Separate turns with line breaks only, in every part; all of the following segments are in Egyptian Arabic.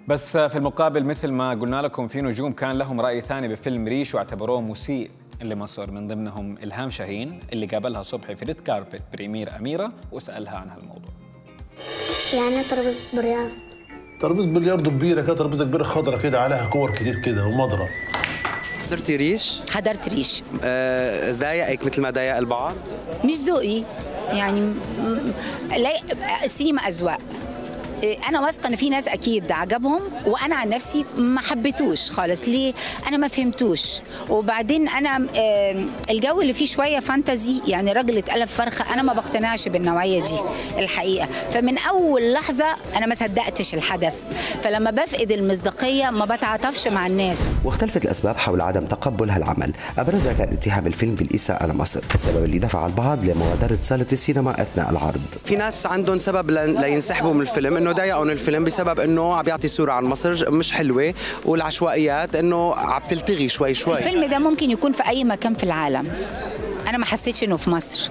بس في المقابل مثل ما قلنا لكم في نجوم كان لهم رأي ثاني بفيلم ريش واعتبروه مسيء لمصر من ضمنهم إلهام شاهين اللي قابلها صبحي في ريد كاربت بريمير أميرة وسألها عن هالموضوع
يعني ترابيزة بلياردو
ترابيزه بلياردو كبيره كده ترابيزه كبيره خضرة كده عليها كور كتير كده ومضرب
حضرتي ريش
حضرت ريش
آه، ضايقك مثل ما ضايق البعض
مش ذوقي يعني م- م- لا السينما اذواق إيه، انا واثقه ان في ناس اكيد عجبهم وانا عن نفسي ما حبيتوش خالص ليه انا ما فهمتوش وبعدين انا آه، الجو اللي فيه شويه فانتزي يعني راجل اتقلب فرخه انا ما بقتنعش بالنوعيه دي الحقيقه فمن اول لحظه انا ما صدقتش الحدث فلما بفقد المصداقيه ما بتعاطفش مع الناس
واختلفت الأسباب حول عدم تقبل هالعمل أبرزها كان اتهام الفيلم بالإساءة لمصر السبب اللي دفع البعض لمغادرة صالة السينما أثناء العرض
في ناس عندهم سبب ل- لينسحبوا من الفيلم انه ضايقهم الفيلم بسبب انه عم بيعطي صوره عن مصر مش حلوه والعشوائيات انه عم تلتغي شوي شوي
الفيلم ده ممكن يكون في اي مكان في العالم انا ما حسيتش انه في مصر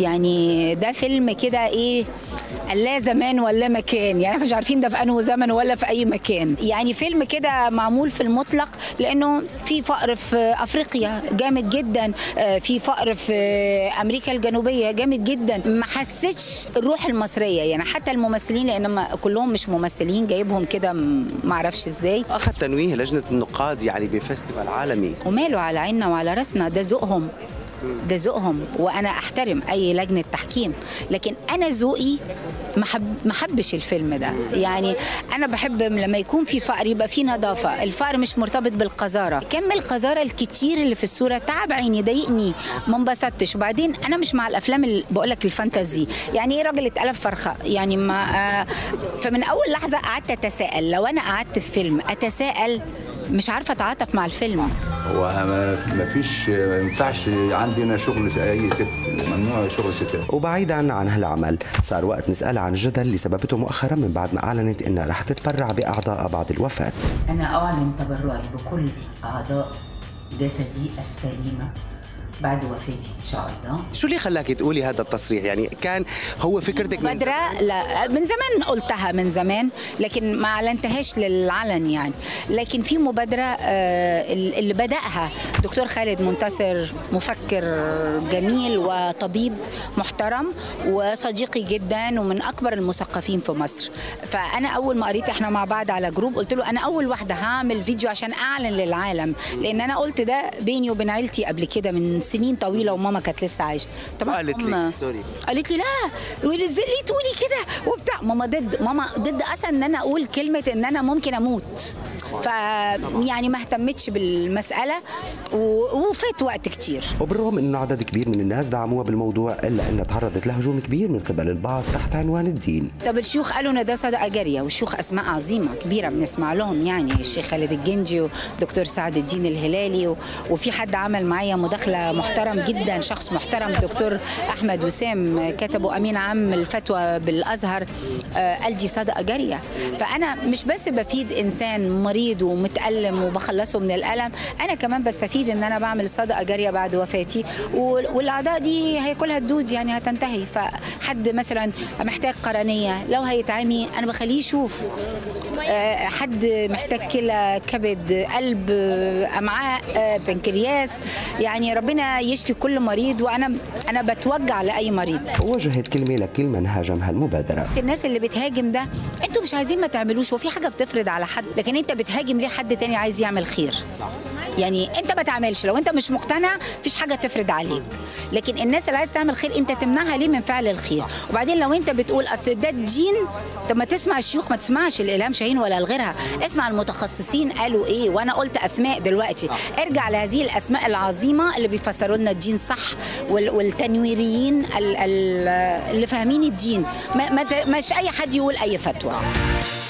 يعني ده فيلم كده ايه لا زمان ولا مكان يعني احنا مش عارفين ده في انه زمن ولا في اي مكان يعني فيلم كده معمول في المطلق لانه في فقر في افريقيا جامد جدا آه، في فقر في امريكا الجنوبيه جامد جدا ما حسيتش الروح المصريه يعني حتى الممثلين لان ما- كلهم مش ممثلين جايبهم كده م- ما اعرفش ازاي
اخذ تنويه لجنه النقاد يعني بفestival عالمي
وماله على عيننا وعلى راسنا ده ذوقهم ده ذوقهم وانا احترم اي لجنه تحكيم لكن انا ذوقي ما حب ما حبش الفيلم ده يعني انا بحب لما يكون في فقر يبقى في نظافه الفقر مش مرتبط بالقذاره كم القذاره الكتير اللي في الصوره تعب عيني ضايقني ما انبسطتش وبعدين انا مش مع الافلام اللي بقول لك الفانتازي يعني ايه راجل اتقلب فرخه يعني ما آه فمن اول لحظه قعدت اتساءل لو انا قعدت في فيلم اتساءل مش عارفه اتعاطف مع الفيلم
هو ما ما فيش ما ينفعش عندنا شغل اي ست ممنوع شغل ستات
وبعيدا عن هالعمل صار وقت نسألها عن الجدل اللي سببته مؤخرا من بعد ما أعلنت إنها رح تتبرع بأعضاء بعد الوفاة
أنا أعلن تبرعي بكل أعضاء جسدي السليمة بعد وفاتي إن شاء الله
شو اللي خلاك تقولي هذا التصريح يعني كان هو فكرتك من
مبادرة لا من زمان قلتها من زمان لكن ما اعلنتهاش للعلن يعني لكن في مبادرة آه، اللي بدأها دكتور خالد منتصر مفكر جميل وطبيب محترم وصديقي جدا ومن أكبر المثقفين في مصر فأنا أول ما قريت احنا مع بعض على جروب قلت له أنا أول واحدة هعمل فيديو عشان أعلن للعالم لأن أنا قلت ده بيني وبين عيلتي قبل كده من سنين طويلة وماما كانت لسه عايشة طبعا
قالت
أم-
لي سوري
قالت لي لا وليه تقولي كده وبتاع ماما ضد ماما ضد اصلا ان انا اقول كلمه ان انا ممكن اموت ف يعني ما اهتمتش بالمساله و- وفات وقت كتير
وبالرغم انه عدد كبير من الناس دعموها بالموضوع الا انها تعرضت لهجوم كبير من قبل البعض تحت عنوان الدين
طب الشيوخ قالوا ان ده صدقه جاريه والشيوخ اسماء عظيمه كبيره بنسمع لهم يعني الشيخ خالد الجنجي ودكتور سعد الدين الهلالي و... وفي حد عمل معايا مداخله محترم جدا شخص محترم دكتور احمد وسام كتبه امين عام الفتوى بالازهر آه، قال دي صدقه جاريه فانا مش بس بفيد انسان مريض ومتالم وبخلصه من الالم انا كمان بستفيد ان انا بعمل صدقه جاريه بعد وفاتي وال- والاعضاء دي هياكلها الدود يعني هتنتهي فحد مثلا محتاج قرنيه لو هيتعمي انا بخليه يشوف آه، حد محتاج كلى كبد قلب آه، امعاء آه، بنكرياس يعني ربنا يشفي كل مريض وانا انا بتوجع لاي مريض
ووجهت كلمه لكل من هاجم هالمبادره
الناس اللي بتهاجم ده انتوا مش عايزين ما تعملوش وفي حاجه بتفرض على حد لكن انت بتهاجم ليه حد تاني عايز يعمل خير يعني انت ما تعملش لو انت مش مقتنع مفيش حاجه تفرض عليك لكن الناس اللي عايز تعمل خير انت تمنعها ليه من فعل الخير وبعدين لو انت بتقول اصل ده الدين طب ما تسمع الشيوخ ما تسمعش الالهام شاهين ولا لغيرها اسمع المتخصصين قالوا ايه وانا قلت اسماء دلوقتي ارجع لهذه الاسماء العظيمه اللي بيفسروا لنا الدين صح وال- والتنويريين ال- ال- اللي فاهمين الدين ما ما ت- مش اي حد يقول اي فتوى